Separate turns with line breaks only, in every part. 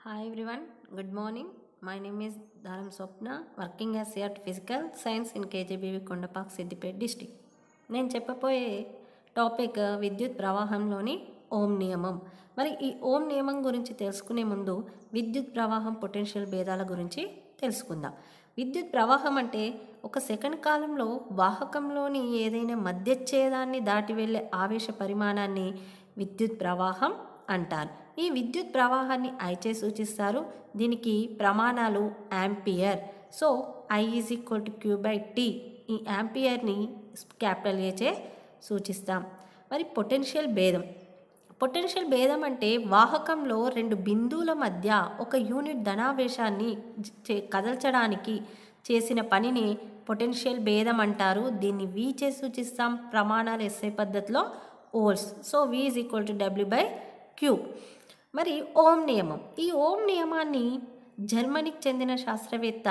Hi everyone, good morning. My name is Dharam Swapna, working as CRT Physical Science in KJBV Kondapak Siddipet district నేను చెప్పబోయే topic విద్యుత్ ప్రవాహంలోని ఓం నియమం మరి ఈ ఓం నియమం గురించి తెలుసుకునే ముందు విద్యుత్ ప్రవాహం పొటెన్షియల్ భేదాల గురించి తెలుసుకుందాం విద్యుత్ ప్రవాహం అంటే ఒక సెకండ్ కాలంలో వాహకంలోని ఏదైనా మధ్యచ్ఛేదాన్ని దాటి వెళ్ళే ఆవేశ పరిమాణాన్ని విద్యుత్ ప్రవాహం అంటారు ఈ విద్యుత్ ప్రవాహాన్ని ఐచే సూచిస్తారు దీనికి ప్రమాణాలు ampere so I is equal to Q by T ఈ యాంపియర్ని క్యాపిటల్ ఏచే సూచిస్తాం మరి పొటెన్షియల్ భేదం పొటెన్షియల్ భేదం అంటే వాహకంలో రెండు బిందువుల మధ్య ఒక యూనిట్ ధనావేశాన్ని చే కదల్చడానికి చేసిన పనిని పొటెన్షియల్ భేదం అంటారు దీన్ని వి చే సూచిస్తాం ప్రమాణాలు ఎస్ఐ పద్ధతిలో volts so V is equal to W by Q మరి ఓం నియమం ఈ ఓం నియమాన్ని జర్మనీకి చెందిన శాస్త్రవేత్త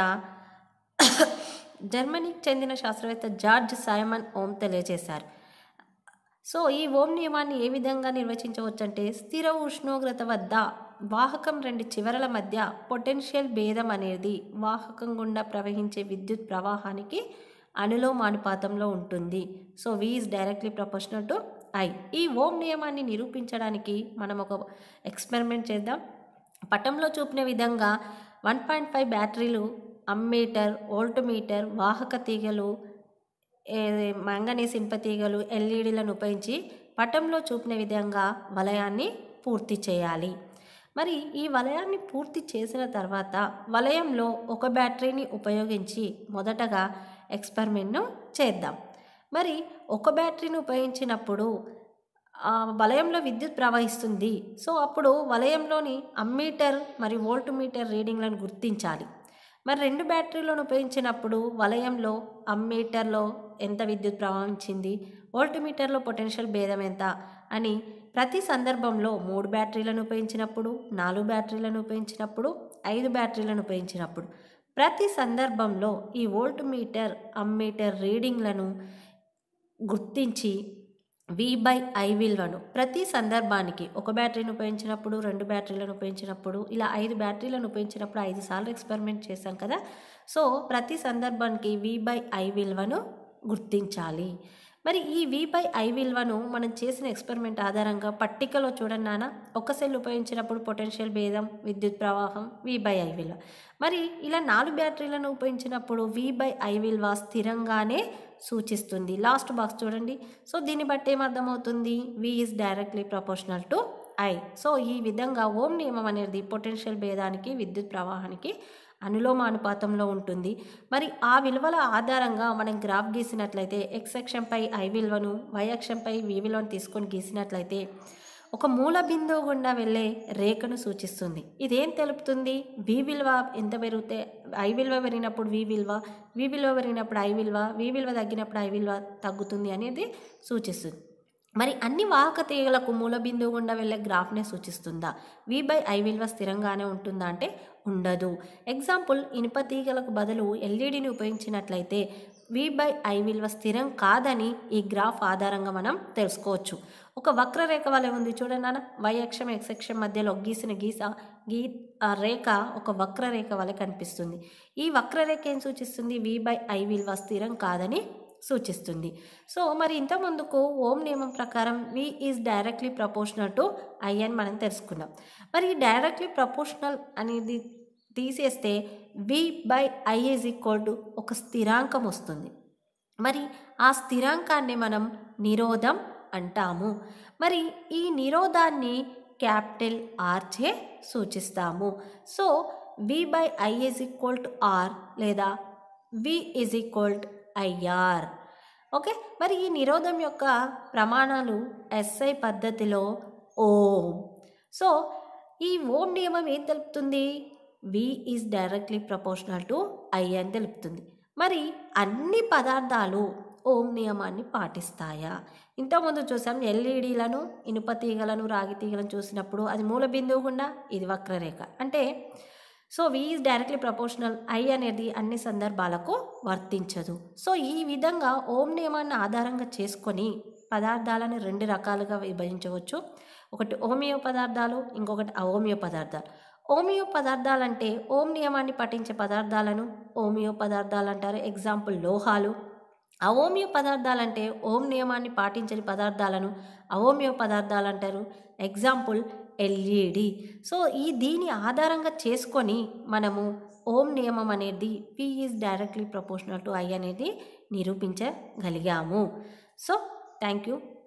జర్మనీకి చెందిన శాస్త్రవేత్త జార్జ్ సైమన్ ఓం తెలియజేశారు సో ఈ ఓం నియమాన్ని ఏ విధంగా నిర్వచించవచ్చంటే స్థిర ఉష్ణోగ్రత వద్ద వాహకం రెండు చివరల మధ్య పొటెన్షియల్ భేదం అనేది వాహకం గుండా ప్రవహించే విద్యుత్ ప్రవాహానికి అనులోమానుపాతంలో ఉంటుంది so V is directly proportional to I ఈ ఓం నియమాన్ని నిరూపించడానికి మనం ఒక ఎక్స్పెరిమెంట్ చేద్దాం పటంలో చూపిన విధంగా వన్ పాయింట్ ఫైవ్ బ్యాటరీలు అమ్మీటర్ వోల్టమీటర్ వాహక తీగలు మంగనీస్ ఇనుప తీగలు ఎల్ఈడీలను ఉపయోగించి పటంలో చూపిన విధంగా వలయాన్ని పూర్తి చేయాలి మరి ఈ వలయాన్ని పూర్తి చేసిన తర్వాత వలయంలో ఒక బ్యాటరీని ఉపయోగించి మొదటగా ఎక్స్పెరిమెంట్ను చేద్దాం మరి ఒక బ్యాటరీని ఉపయోగించినప్పుడు వలయంలో విద్యుత్ ప్రవహిస్తుంది సో అప్పుడు వలయంలోని అమ్మీటర్ మరియు వోల్ట్ మీటర్ రీడింగ్లను గుర్తించాలి మరి రెండు బ్యాటరీలను ఉపయోగించినప్పుడు వలయంలో అమ్మీటర్లో ఎంత విద్యుత్ ప్రవహించింది వోల్ట్ మీటర్లో పొటెన్షియల్ భేదం ఎంత అని ప్రతి సందర్భంలో మూడు బ్యాటరీలను ఉపయోగించినప్పుడు నాలుగు బ్యాటరీలను ఉపయోగించినప్పుడు ఐదు బ్యాటరీలను ఉపయోగించినప్పుడు ప్రతి సందర్భంలో ఈ వోల్ట్ మీటర్ అమ్మీటర్ రీడింగ్లను గుర్తించి వి బై ఐ విలువను ప్రతి సందర్భానికి ఒక బ్యాటరీని ఉపయోగించినప్పుడు రెండు బ్యాటరీలను ఉపయోగించినప్పుడు ఇలా ఐదు బ్యాటరీలను ఉపయోగించినప్పుడు ఐదు సార్లు ఎక్స్పెరిమెంట్ చేశాం కదా సో ప్రతి సందర్భానికి వి బై ఐ విలువను గుర్తించాలి మరి ఈ వి బై ఐ విలువను మనం చేసిన ఎక్స్పెరిమెంట్ ఆధారంగా పట్టికలో చూడండి నాన్న ఒక సెల్ ఉపయోగించినప్పుడు పొటెన్షియల్ భేదం విద్యుత్ ప్రవాహం వి బై ఐ విలువ మరి ఇలా నాలుగు బ్యాటరీలను ఉపయోగించినప్పుడు వి బై ఐ విలువ స్థిరంగానే సూచిస్తుంది లాస్ట్ బాక్స్ చూడండి సో దీన్ని బట్టి ఏమర్థమవుతుంది V is directly proportional to I so ఈ విధంగా ఓం నియమం అనేది పొటెన్షియల్ భేదానికి విద్యుత్ ప్రవాహానికి అనులోమానుపాతంలో ఉంటుంది మరి ఆ విలువల ఆధారంగా మనం గ్రాఫ్ గీసినట్లయితే ఎక్స్ అక్షంపై ఐ విలువను వై అక్షంపై వి విలువను తీసుకొని గీసినట్లయితే ఒక మూల బిందువు గుండా వెళ్ళే రేఖను సూచిస్తుంది ఇదేం తెలుపుతుంది వి విలువ ఎంత పెరిగితే ఐ విలువ పెరిగినప్పుడు వి విలువ వి విలువ పెరిగినప్పుడు ఐ విలువ వి విలువ తగ్గినప్పుడు ఐ విలువ తగ్గుతుంది అనేది సూచిస్తుంది మరి అన్ని వాహక తీగలకు మూల బిందువు గుండా వెళ్ళే గ్రాఫ్నే సూచిస్తుందా వి బై ఐ విలువ స్థిరంగానే ఉంటుందా అంటే ఉండదు ఎగ్జాంపుల్ ఇనుప తీగలకు బదులు ఎల్ఈడిని ఉపయోగించినట్లయితే వి బై ఐ విలువ స్థిరం కాదని ఈ గ్రాఫ్ ఆధారంగా మనం తెలుసుకోవచ్చు ఒక వక్రరేఖ వలె ఉంది చూడండి నాన్న వై అక్షం ఎక్స్ అక్షం మధ్యలో గీసిన గీస గీ ఆ రేఖ ఒక వక్రరేఖ వలె కనిపిస్తుంది ఈ వక్రరేఖ ఏం సూచిస్తుంది వి బై ఐ విలువ స్థిరం కాదని సూచిస్తుంది సో మరి ఇంత ముందుకు ఓం నియమం ప్రకారం V is directly proportional to I అని మనం తెలుసుకున్నాం మరి ఈ డైరెక్ట్లీ ప్రపోర్షనల్ అనేది తీసేస్తే V by I is equal to ఒక స్థిరాంకం వస్తుంది మరి ఆ స్థిరాంకాన్ని మనం నిరోధం అంటాము మరి ఈ నిరోధాన్ని క్యాపిటల్ ఆర్ చే సూచిస్తాము so V by I is equal to R లేదా V is equal to IR okay మరి ఈ నిరోధం యొక్క ప్రమాణాలు ఎస్ఐ పద్ధతిలో ఓం సో ఈ ఓం నియమం ఏం తెలుపుతుంది V is directly proportional to I అని తెలుపుతుంది మరి అన్ని పదార్థాలు ఓం నియమాన్ని పాటిస్తాయా ఇంతకుముందు చూసాం ఎల్ఈడీలను ఇనుప తీగలను రాగి తీగలను చూసినప్పుడు అది మూల బిందువు గుండా ఇది వక్రరేఖ అంటే so V is directly proportional I అనేది అన్ని సందర్భాలకు వర్తించదు సో ఈ విధంగా ఓం నియమాన్ని ఆధారంగా చేసుకొని పదార్థాలను రెండు రకాలుగా విభజించవచ్చు ఒకటి హోమియో పదార్థాలు ఇంకొకటి అహోమియో పదార్థాలు ఓమియో పదార్థాలంటే ఓం నియమాన్ని పఠించే పదార్థాలను ఓమియో పదార్థాలు అంటారు ఎగ్జాంపుల్ లోహాలు అవోమియో పదార్థాలంటే ఓం నియమాన్ని పాటించని పదార్థాలను అవోమియో పదార్థాలు అంటారు ఎగ్జాంపుల్ ఎల్ఈడి సో ఈ దీని ఆధారంగా చేసుకొని మనము ఓం నియమం అనేది P is directly proportional to I అనేది నిరూపించగలిగాము సో థ్యాంక్ యూ